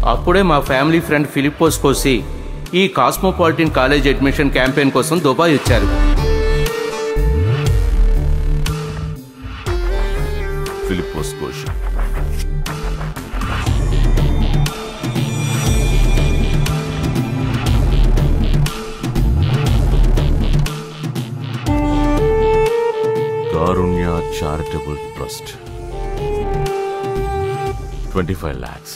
అప్పుడే మా family friend Philipose Koshy ఈ కాస్మోపాలిటన్ కాలేజ్ అడ్మిషన్ క్యాంపెయిన్ కోసం దుబాయ్ వచ్చారు Philipose Ghosh Karunya charitable trust twenty five lakhs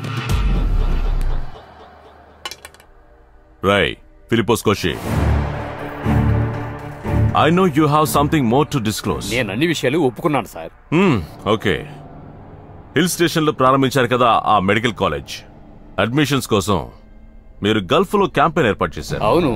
రై Philipose Koshy I know you have something more to disclose నేను అన్ని విషయాలు ఒప్పుకున్నాను సార్ ఓకే హిల్ స్టేషన్లో ప్రారంభించారు కదా ఆ మెడికల్ కాలేజ్ అడ్మిషన్స్ కోసం మీరు గల్ఫ్లో క్యాంపెయిన్ ఏర్పాటు చేశారు అవును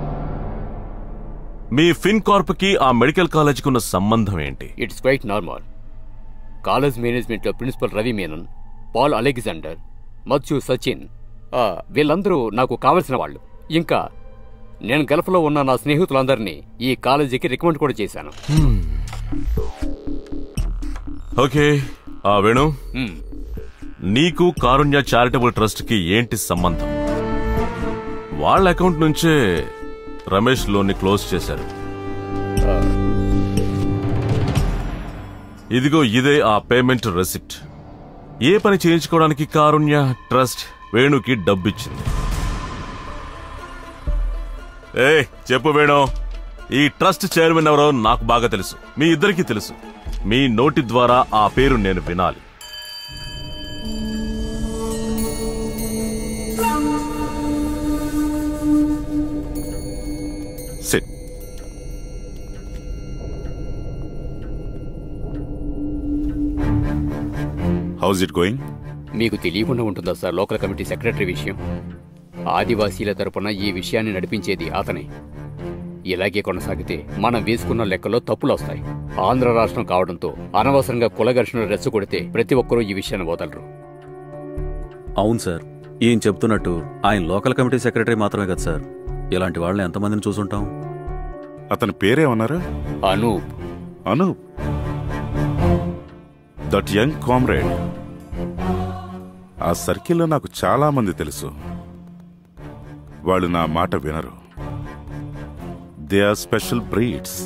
మీ ఫిన్ కార్ప్ కి ఆ మెడికల్ కాలేజ్కి ఉన్న సంబంధం ఏంటి ఇట్స్ క్వైట్ నార్మల్ కాలేజ్ మేనేజ్మెంట్లో ప్రిన్సిపల్ రవి మేనన్ పాల్ అలెగ్జాండర్ మత్స్యు సచిన్ ఆ, వీళ్ళందరూ నాకు కావలసిన వాళ్ళు ఇంకా నేను గల్ఫ్లో ఉన్న నా స్నేహితులందరినీ ఈ కాలేజీకి రికమెండ్ కూడా చేశాను ఓకే ఆ వేణు మ్మ్. నీకు కారుణ్య చారిటబుల్ ట్రస్ట్ కి ఏంటి సంబంధం వాళ్ళ అకౌంట్ నుంచే రమేష్ లోన్ ని క్లోజ్ చేశారు ఇదిగో ఇదే ఆ పేమెంట్ రెసిప్ట్ ఏ పని చేయించుకోవడానికి కారుణ్య ట్రస్ట్ వేణుకి డబ్బిచ్చింది ఏ చెప్పు వేణు ఈ ట్రస్ట్ చైర్మన్ ఎవరో నాకు బాగా తెలుసు మీ ఇద్దరికీ తెలుసు మీ నోటి ద్వారా ఆ పేరు నేను వినాలి సిట్ హౌస్ ఇట్ గోయింగ్ మీకు తెలియకుండా ఉంటుందా సార్ లోకల్ కమిటీ సెక్రటరీ విషయం ఆదివాసీల తరపున ఈ విషయాన్ని నడిపించేది అతనే ఇలాగే కొనసాగితే మనం వేసుకున్న లెక్కలో తప్పులు వస్తాయి ఆంధ్ర రాష్ట్రం కావడంతో అనవసరంగా కుల ఘర్షణలు రెచ్చగొడితే ప్రతి ఒక్కరూ ఈ విషయాన్ని వదలరు అవును సార్ ఈయన చెప్తున్నట్టు ఆయన లోకల్ కమిటీ సెక్రటరీ మాత్రమే కదా సార్ ఇలాంటి వాళ్ళని ఎంతమందిని చూసుంటాం అతని పేరేమన్నారు అనూప్ అను దట్ యంగ్ కామ్రేడ్ ఆ సర్కిల్లో నాకు చాలా మంది తెలుసు వాళ్ళు నా మాట వినరు they are special breeds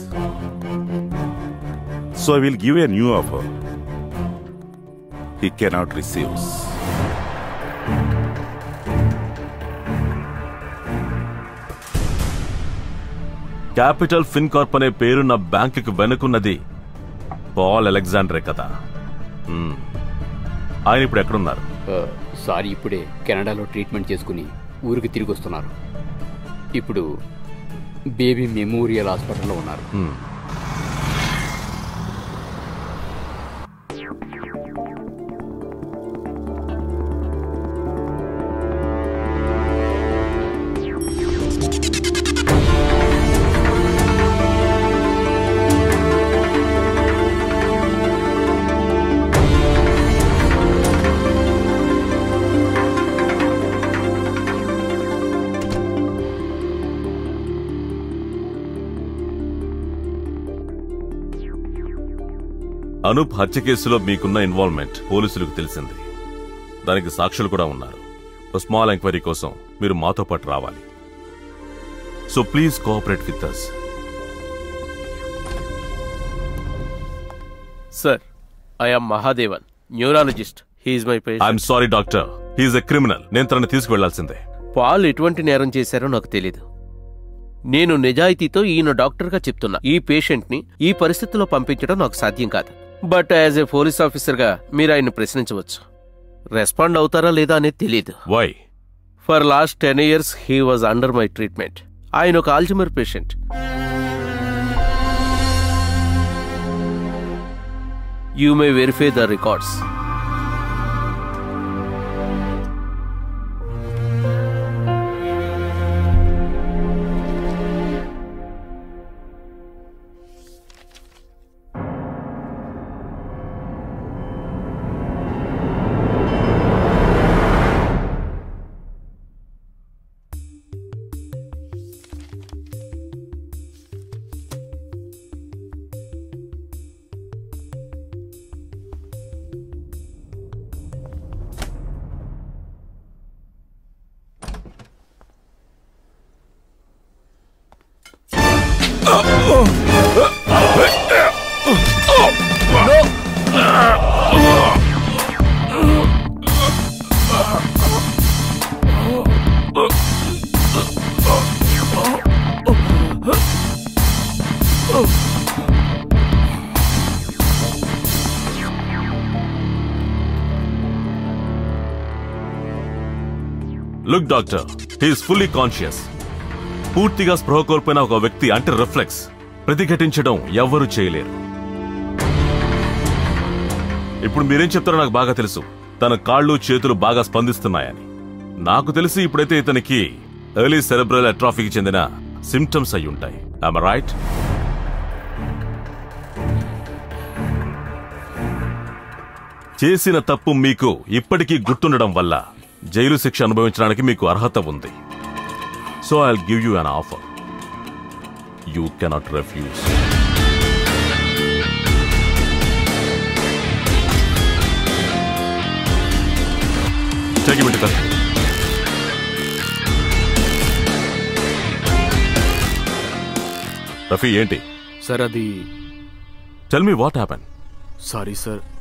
so I will give a new offer he cannot receives Capital Fin Corp అనే పేరున్న బ్యాంకుకి వెనుకున్నది పాల్ అలెగ్జాండరే కదా మ్మ్. ఆయన ఇప్పుడు ఎక్కడున్నారు ఆ, సారీ ఇప్పుడే కెనడాలో ట్రీట్మెంట్ చేసుకుని ఊరికి తిరిగి వస్తున్నారు ఇప్పుడు బేబీ మెమోరియల్ హాస్పిటల్లో ఉన్నారు మ్మ్. అనూప్ హత్య కేసులో మీకున్న ఇన్వాల్వ్మెంట్ పోలీసులకు తెలిసింది దానికి సాక్షులు కూడా ఉన్నారు ఒక స్మాల్ ఎంక్వైరీ కోసం మీరు మాతో పాటు రావాలి so please cooperate with us sir I am Mahadevan neurologist he is my patient I'm sorry doctor he is a criminal నేను తనని తీసుకువెళ్లాల్సిందే పాల్ ఎటువంటి నేరం చేశారో నాకు తెలీదు నేను నిజాయితీతో ఈయన డాక్టర్గా చెప్తున్నా ఈ పేషెంట్ని ఈ పరిస్థితిలో పంపించడం నాకు సాధ్యం కాదు బట్ యాజ్ ఏ పోలీస్ ఆఫీసర్గా మీరు ఆయన్ని ప్రశ్నించవచ్చు రెస్పాండ్ అవుతారా లేదా అనేది తెలియదు why for last ten years he was under my treatment ఆయన ఒక Alzheimer patient you may verify the records look doctor he is fully conscious పూర్తిగా స్పృహ కోల్పోయిన ఒక వ్యక్తి అంటే రిఫ్లెక్స్ ప్రతిఘటించడం ఎవ్వరూ చేయలేరు ఇప్పుడు మీరేం చెప్తారో నాకు బాగా తెలుసు తన కాళ్ళు చేతులు బాగా స్పందిస్తున్నాయని నాకు తెలిసి ఇప్పుడైతే ఇతనికి ఎర్లీ సెరెబ్రల్ అట్రాఫీకి చెందిన సిమ్టమ్స్ అయి ఉంటాయి ఐఎమ్ రైట్ చేసిన తప్పు మీకు ఇప్పటికీ గుర్తుండడం వల్ల జైలు శిక్ష అనుభవించడానికి మీకు అర్హత ఉంది so I give you an offer you cannot refuse Take him into custody. Rafi ఏంటి సార్ అది tell me what happen sorry sir